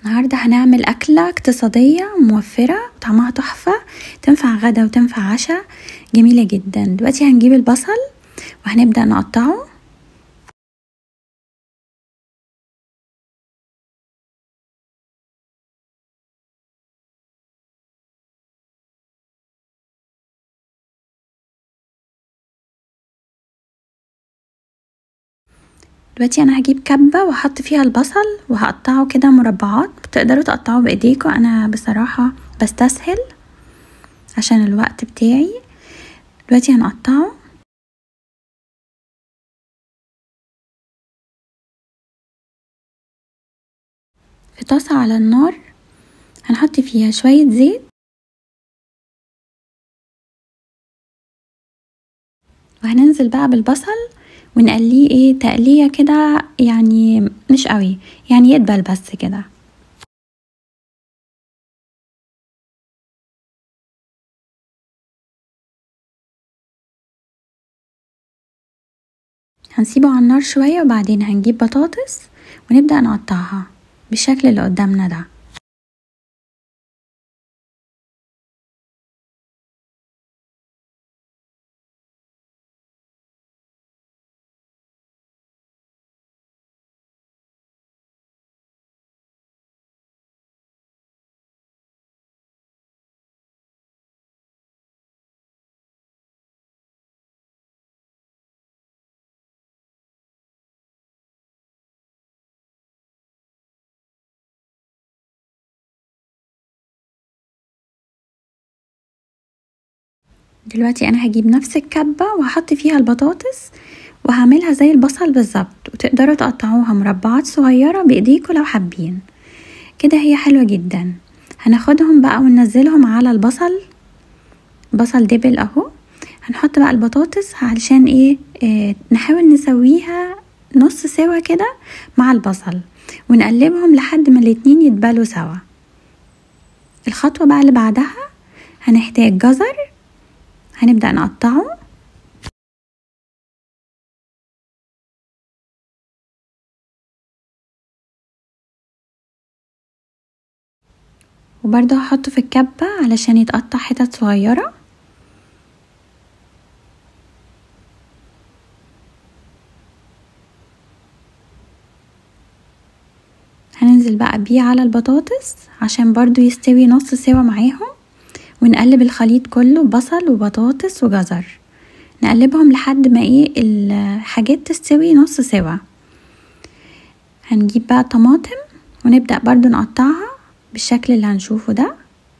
النهاردة هنعمل أكلة اقتصادية موفرة طعمها تحفة تنفع غدا وتنفع عشاء جميلة جدا دلوقتي هنجيب البصل وهنبدأ نقطعه دلوقتي انا هجيب كبة واحط فيها البصل وهقطعه كده مربعات تقدروا تقطعوه بايديكم انا بصراحة بستسهل عشان الوقت بتاعي دلوقتي هنقطعه في طاسة على النار هنحط فيها شوية زيت وهننزل بقى بالبصل ونقليه ايه تقليه كده يعني مش قوي يعني يدبل بس كده هنسيبه على النار شوية وبعدين هنجيب بطاطس ونبدأ نقطعها بالشكل اللي قدامنا ده دلوقتي انا هجيب نفس الكبة وهحط فيها البطاطس وهعملها زي البصل بالظبط وتقدروا تقطعوها مربعات صغيرة بايديكوا لو حابين كده هي حلوة جدا هناخدهم بقى وننزلهم على البصل بصل دبل اهو هنحط بقى البطاطس علشان ايه آه نحاول نسويها نص سوا كده مع البصل ونقلبهم لحد ما الاتنين يتبالوا سوا الخطوة بقى اللي بعدها هنحتاج جزر هنبدأ نقطعه وبرضه هحطه في الكبة علشان يتقطع حتت صغيرة هننزل بقى بيه على البطاطس عشان برضو يستوي نص سوا معاهم ونقلب الخليط كله بصل وبطاطس وجزر نقلبهم لحد ما ايه الحاجات تستوي نص سوا هنجيب بقى طماطم ونبدأ برضو نقطعها بالشكل اللي هنشوفه ده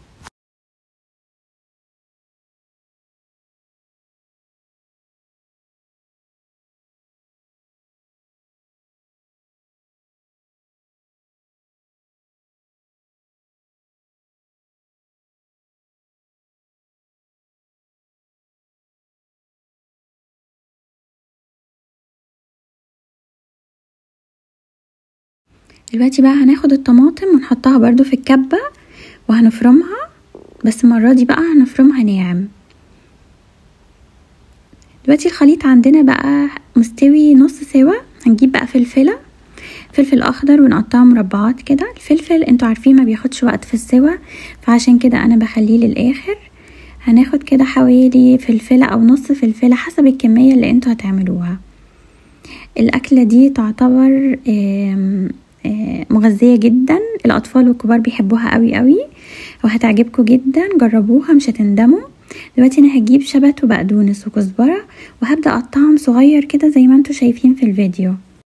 دلوقتي بقى هناخد الطماطم ونحطها برضو في الكبة وهنفرمها بس المرة دي بقى هنفرمها ناعم دلوقتي الخليط عندنا بقى مستوي نص سوا هنجيب بقى فلفلة فلفل اخضر ونقطعه مربعات كده الفلفل انتوا عارفين ما بياخدش وقت في السوا فعشان كده انا بخليه للاخر هناخد كده حوالي فلفلة او نص فلفلة حسب الكمية اللي انتوا هتعملوها الاكلة دي تعتبر مغذية جدا الأطفال والكبار بيحبوها قوي قوي وهتعجبكم جدا جربوها مش هتندموا دلوقتي أنا هجيب شبت وبقدونس وكزبرة وهبدأ أقطعهم صغير كده زي ما انتوا شايفين في الفيديو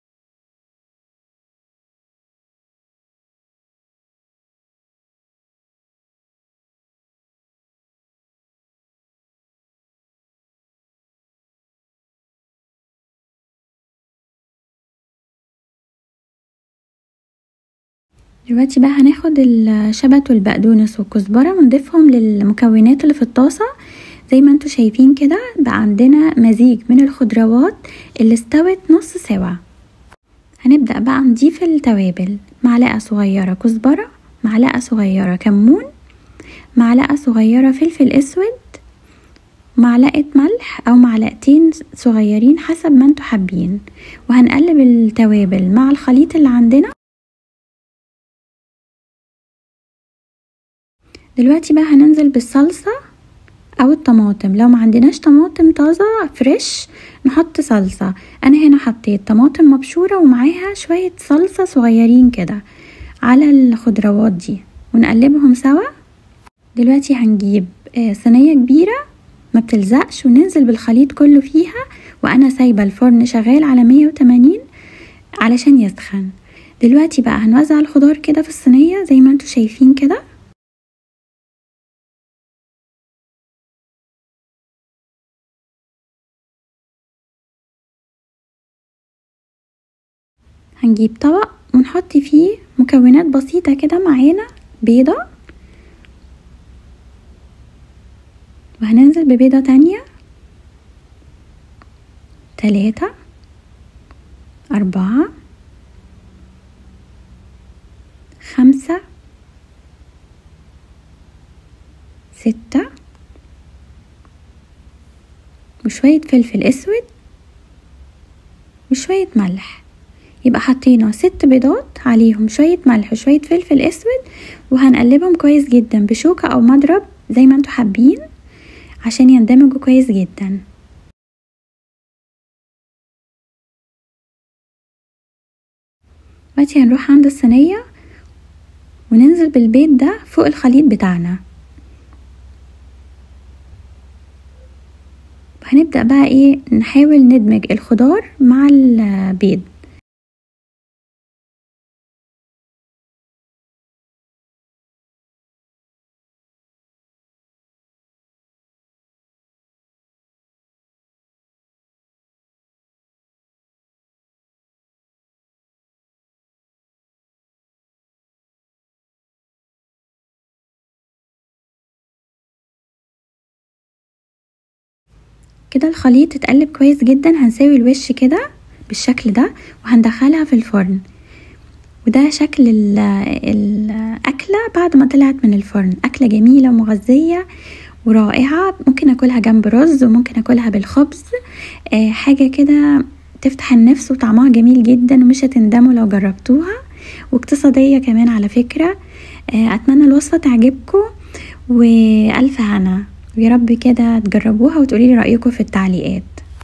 دلوقتي بقى هناخد الشبت والبقدونس والكزبرة ونضيفهم للمكونات اللي في الطاسة زي ما انتوا شايفين كده بقى عندنا مزيج من الخضروات اللي استوت نص سوا هنبدأ بقى نضيف التوابل معلقة صغيرة كزبرة معلقة صغيرة كمون معلقة صغيرة فلفل اسود معلقة ملح او معلقتين صغيرين حسب ما انتوا حابين وهنقلب التوابل مع الخليط اللي عندنا دلوقتي بقى هننزل بالصلصة او الطماطم لو ما عندناش طماطم طازة فريش نحط صلصة انا هنا حطيت طماطم مبشورة ومعاها شوية صلصة صغيرين كده على الخضروات دي ونقلبهم سوا دلوقتي هنجيب صينية كبيرة ما بتلزقش وننزل بالخليط كله فيها وانا سايبة الفرن شغال على 180 علشان يسخن دلوقتي بقى هنوزع الخضار كده في الصينية زي ما انتوا شايفين كده هنجيب طبق ونحط فيه مكونات بسيطة كده معانا بيضة وهننزل ببيضة تانية تلاتة أربعة خمسة ستة وشوية فلفل اسود وشوية ملح يبقى حطينا ست بيضات عليهم شوية ملح وشوية فلفل اسود وهنقلبهم كويس جدا بشوكة او مضرب زي ما انتوا حابين عشان يندمجوا كويس جدا دلوقتي هنروح عند الصينية وننزل بالبيض ده فوق الخليط بتاعنا هنبدأ بقى ايه نحاول ندمج الخضار مع البيض كده الخليط اتقلب كويس جدا هنساوي الوش كده بالشكل ده وهندخلها في الفرن وده شكل الأكلة بعد ما طلعت من الفرن أكلة جميلة ومغذية ورائعة ممكن أكلها جنب رز وممكن أكلها بالخبز آه حاجة كده تفتح النفس وطعمها جميل جدا ومش هتندموا لو جربتوها واقتصادية كمان على فكرة آه أتمنى الوصفة تعجبكم وألف هنا ويا رب كده تجربوها وتقولي لي رأيكم في التعليقات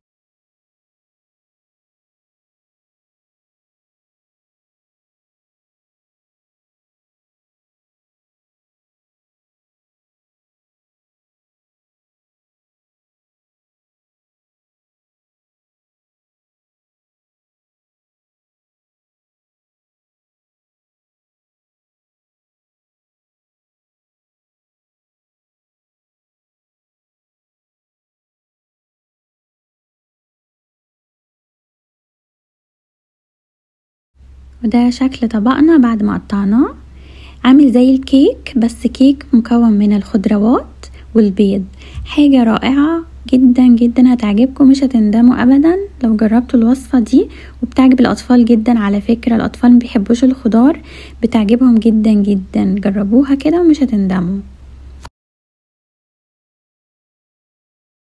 وده شكل طبقنا بعد ما قطعناه عامل زي الكيك بس كيك مكون من الخضروات والبيض حاجة رائعة جدا جدا هتعجبكم مش هتندموا ابدا لو جربتوا الوصفة دي وبتعجب الاطفال جدا على فكرة الاطفال مبيحبوش الخضار بتعجبهم جدا جدا جربوها كده ومش هتندموا